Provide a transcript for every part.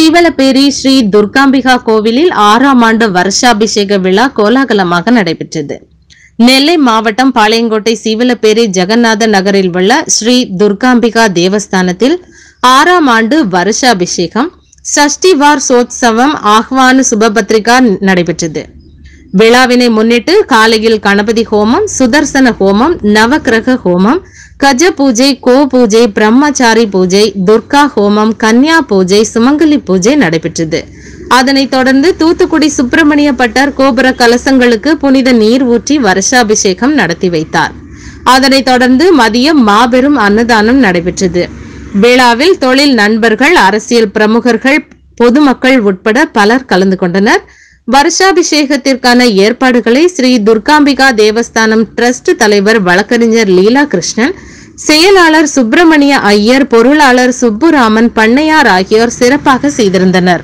சீவலப்பேரி ஸ்ரீ துர்காம்பிகா கோவிலில் ஆறாம் ஆண்டு வருஷாபிஷேக விழா கோலாகலமாக நடைபெற்றது நெல்லை மாவட்டம் பாளையங்கோட்டை சீவலப்பேரி ஜெகநாத நகரில் உள்ள ஸ்ரீ துர்காம்பிகா தேவஸ்தானத்தில் ஆறாம் ஆண்டு வருஷாபிஷேகம் சஷ்டிவார் சோத்சவம் ஆஹ்வான சுபபத்ரிகா நடைபெற்றது விழாவினை முன்னிட்டு காலையில் கணபதி ஹோமம் சுதர்சன ஹோமம் நவக்கிரக ஹோமம் கஜ பூஜை கோ பூஜை பிரம்மச்சாரி பூஜை துர்கா ஹோமம் கன்யா பூஜை சுமங்கலி பூஜை நடைபெற்றது அதனைத் தொடர்ந்து தூத்துக்குடி சுப்பிரமணிய பட்டர் கோபுர கலசங்களுக்கு புனித நீர் ஊற்றி வருஷாபிஷேகம் நடத்தி வைத்தார் அதனைத் தொடர்ந்து மதியம் மாபெரும் அன்னதானம் நடைபெற்றது விழாவில் தொழில் நண்பர்கள் அரசியல் பிரமுகர்கள் பொதுமக்கள் உட்பட பலர் கலந்து கொண்டனர் வருஷாபிஷேகத்திற்கான ஏற்பாடுகளை ஸ்ரீ துர்காம்பிகா தேவஸ்தானம் டிரஸ்ட் தலைவர் வழக்கறிஞர் லீலா கிருஷ்ணன் செயலாளர் சுப்பிரமணிய ஐயர் பொருளாளர் சுப்புராமன் பண்ணையார் ஆகியோர் சிறப்பாக செய்திருந்தனர்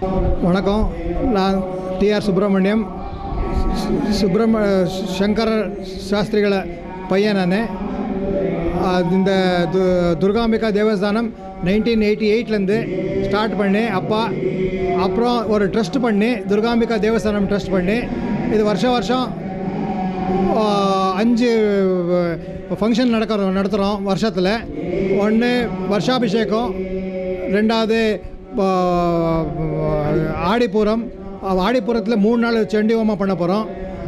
வணக்கம் நான் டிஆர் சுப்பிரமணியம் சு- சுப்பிரம சங்கர சாஸ்திரிகள பையன் நான் இந்த து துர்காம்பிகா தேவஸ்தானம் நைன்டீன் எயிட்டி எயிட்லேருந்து ஸ்டார்ட் பண்ணி அப்பா அப்புறம் ஒரு ட்ரஸ்ட் பண்ணி துர்காம்பிகா தேவஸ்தானம் ட்ரஸ்ட் பண்ணி இது வருஷம் வருஷம் ஆ, அஞ்சு ஃபங்க்ஷன் நடக்கிறோம் நடத்துகிறோம் வருஷத்தில் ஒன்று வருஷாபிஷேகம் ரெண்டாவது ஆ, ஆடிப்பூரம் ஆடிப்பூரத்தில் மூணு நாள் செண்டி ஹோமம் பண்ண போகிறோம்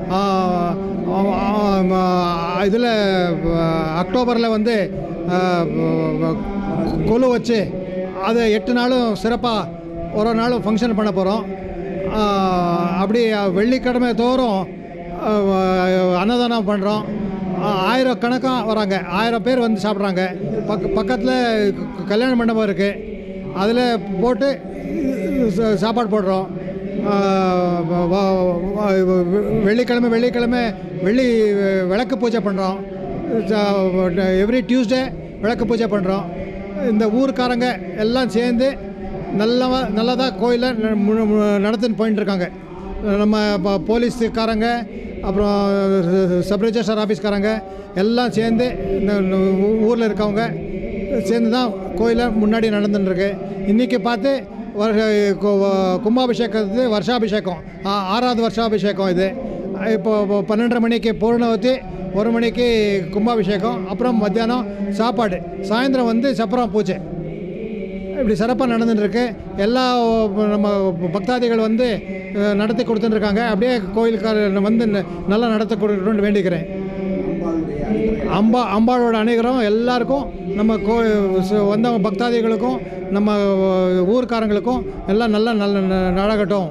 இதில் அக்டோபரில் வந்து ஆ, கொலு வச்சு அதை எட்டு நாளும் சிறப்பாக ஒரு ஒரு நாளும் ஃபங்க்ஷன் பண்ண போகிறோம் அப்படி வெள்ளிக்கிழமை தோறும் அஹ் அன்னதானம் பண்ணுறோம் ஆயிரக்கணக்காக வராங்க ஆயிரம் பேர் வந்து சாப்பிட்றாங்க பக்க பக்கத்தில் கல்யாண மண்டபம் இருக்குது அதில் போட்டு ச- சாப்பாடு போடுறோம் அஹ் வ- வ- வ- வெள்ளிக்கிழமை வெள்ளிக்கிழமை வெள்ளி விளக்கு பூஜை பண்ணுறோம் எவ்ரி டியூஸ்டே விளக்கு பூஜை பண்ணுறோம் இந்த ஊர்க்காரங்க எல்லாம் சேர்ந்து நல்லவா நல்லதாக கோயிலை ந- மு- மு- நடத்தின்னு போயின்னு இருக்காங்க நம்ம ப- போலீஸுக்காரங்க அப்புறம் சப் ரிஜிஸ்டர் ஆஃபீஸ்காரங்க எல்லாம் சேர்ந்து இந்த ஊரில் இருக்கவங்க சேர்ந்து தான் கோயிலை முன்னாடி நடந்துட்டுருக்கு இன்றைக்கி பார்த்து வருஷ கு- கும்பாபிஷேகத்து வருஷாபிஷேகம் ஆ- ஆறாவது வருஷாபிஷேகம் இது இப்போ இப்போ பன்னெண்டரை மணிக்கு பூர்ணவதி ஒரு மணிக்கு கும்பாபிஷேகம் அப்புறம் மத்தியானம் சாப்பாடு சாயந்தரம் வந்து சப்பரம் பூஜை இப்படி சிறப்பாக நடந்துட்டுருக்கு எல்லா நம்ம பக்தாதிகள் வந்து அஹ், நடத்தி கொடுத்துட்டுருக்காங்க அப்படியே கோயிலுக்கார வந்து ந- நல்லா நடத்தி கொடுக்கணும்னு வேண்டிக்கிறேன் அம்பா அம்பாளோட அனைவரும் எல்லாருக்கும் நம்ம கோ ச- வந்த பக்தாதிகளுக்கும் நம்ம ஊர்க்காரங்களுக்கும் எல்லாம் நல்லா நல்ல ந- நடக்கட்டும்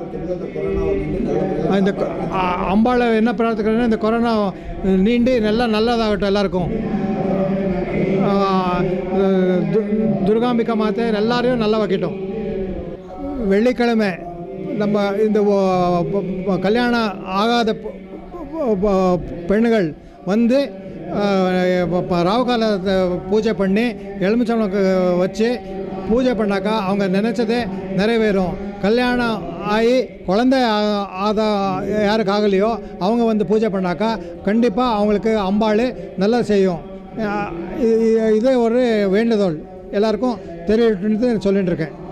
இந்த கொ- அ- அம்பாளை என்ன பிரார்த்திக்கிறேன்னா இந்த கொரோனா நீண்டு நல்லா நல்லதாகட்டும் எல்லாருக்கும் ஆஹ் து- துர்காம்பிகா மாத்தை எல்லாரையும் நல்லா வைக்கட்டும் வெள்ளிக்கிழமை நம்ம இந்த ஓ- ப- ப- கல்யாணம் ஆகாத ப- ப- ப- பெண்கள் வந்து ஆஹ் ப- ப- ராவுகாலத்தை பூஜை பண்ணி எலுமிச்சம்பழம் க- வச்சு பூஜை பண்ணாக்கா அவங்க நினச்சதே நிறைவேறும் கல்யாணம் ஆகி குழந்தை ஆ- ஆதா யாருக்கு ஆகலையோ அவங்க வந்து பூஜை பண்ணாக்கா கண்டிப்பாக அவங்களுக்கு அம்பாள் நல்லா செய்யும் ஆஹ் இது- இது ஒரு வேண்டுதல் எல்லாருக்கும் தெரியட்டுன்னு சொல்லிட்டு இருக்கேன்